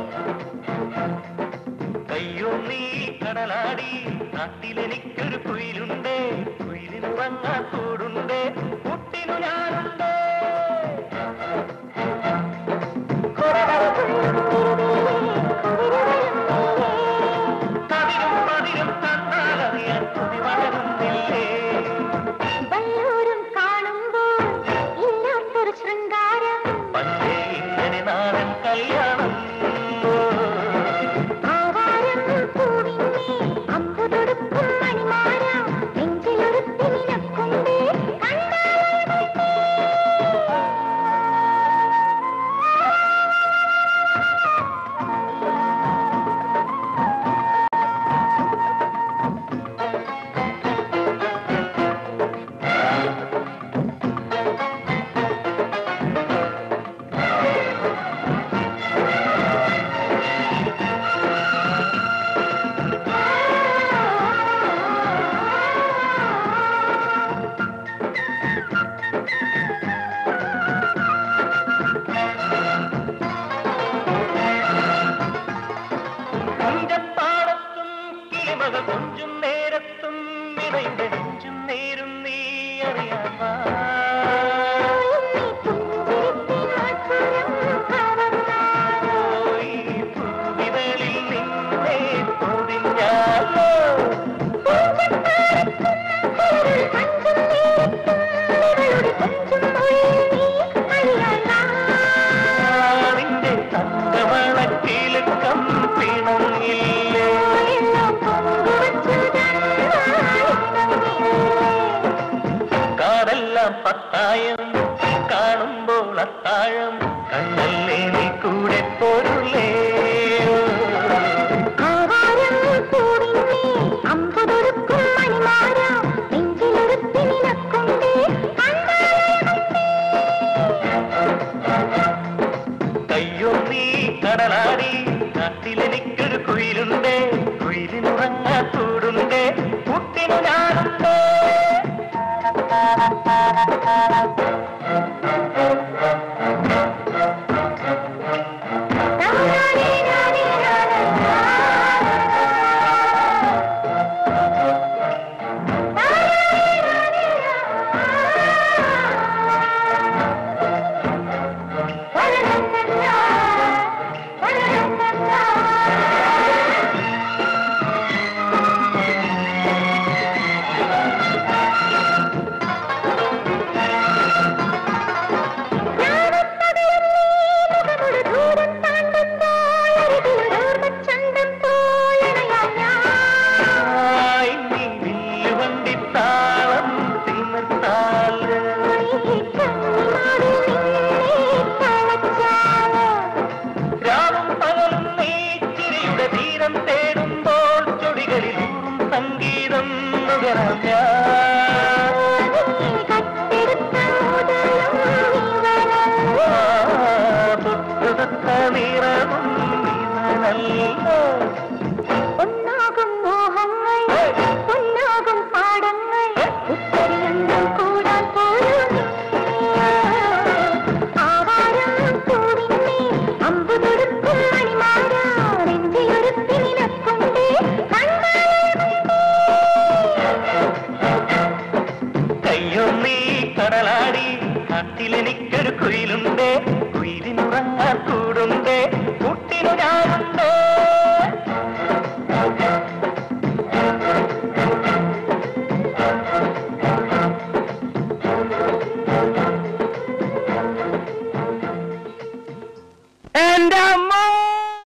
കയ്യൊന്നീ കടലാടി നാട്ടിലെനിക്കൊരു കുയിലുണ്ട് കുയിലിനുറങ്ങാൻ കൂടുണ്ട് കുട്ടിനു ഞാനുണ്ട് കതിരും പതിരും കണ്ടാലറിയാൻ കൊതി വളരുന്നില്ലേ വല്ലൂരും കാണുമ്പോൾ ഇല്ലാത്തൊരു ശൃംഗാരം പണ്ടേ ഇങ്ങനെ നാടൻ കല്യാണം ആവാരം പൂവിന്നെ അമ്പു തൊടുക്കും മണിമാര നെഞ്ചിലൊരുത്തി നിനക്കുണ്ട് കുഞ്ചപ്പാടത്തും കിളിമകൾ കൊഞ്ചും നേരത്തും ഇടയുടെ നെഞ്ചും നേരും നീ അറിയാൻ വാ. പോയി പൂവിതളിൽ നിന്നെ പൊതിഞ്ഞാലോ നിന്റെ തങ്കമണക്കിലുക്കം പിണങ്ങില്ലേ കാടെല്ലാം പത്തായം കാണുമ്പോൾ അത്താഴം കണ്ണല്ലേ നീ കൂടെ പൊരുളേ അമ്പതൊടുക്കും മണിമാര നെഞ്ചിലൊരുത്തി നിനക്കുണ്ട് കയ്യോ നീ കടലാടി നാട്ടിലെനിക്കൊരു കുയിലുണ്ട് കുയിലിനുറങ്ങാൻ കൂടുണ്ട് കുട്ടിനു ഞാനുണ്ട് ആയി നീ വില്ലുവണ്ടിത്താളം തിമിർത്താല് രാവും പകലും നീ ചിരിയുടെ തീരം തേടുമ്പോൾ ചൊടികളിൽ ഊറും സംഗീതം നുകരാം ഞാൻ തൊട്ടുതൊത്ത നിറവും ഇവനല്ലോ ഒന്നാകും മോഹങ്ങൾ ഒന്നാകും പാടങ്ങൾ ഉത്തരങ്ങൾ കൂടാൻ പോലും ആവാരം പൂവിന്നെ അമ്പു തൊടുക്കും മണിമാര നെഞ്ചിലൊരുത്തി നിനക്കുണ്ട് കയ്യൊന്നീ കടലാടി നാട്ടിലെനിക്കൊരു കുയിലുണ്ട് കുയിലിനുറങ്ങാൻ കൂടുണ്ട്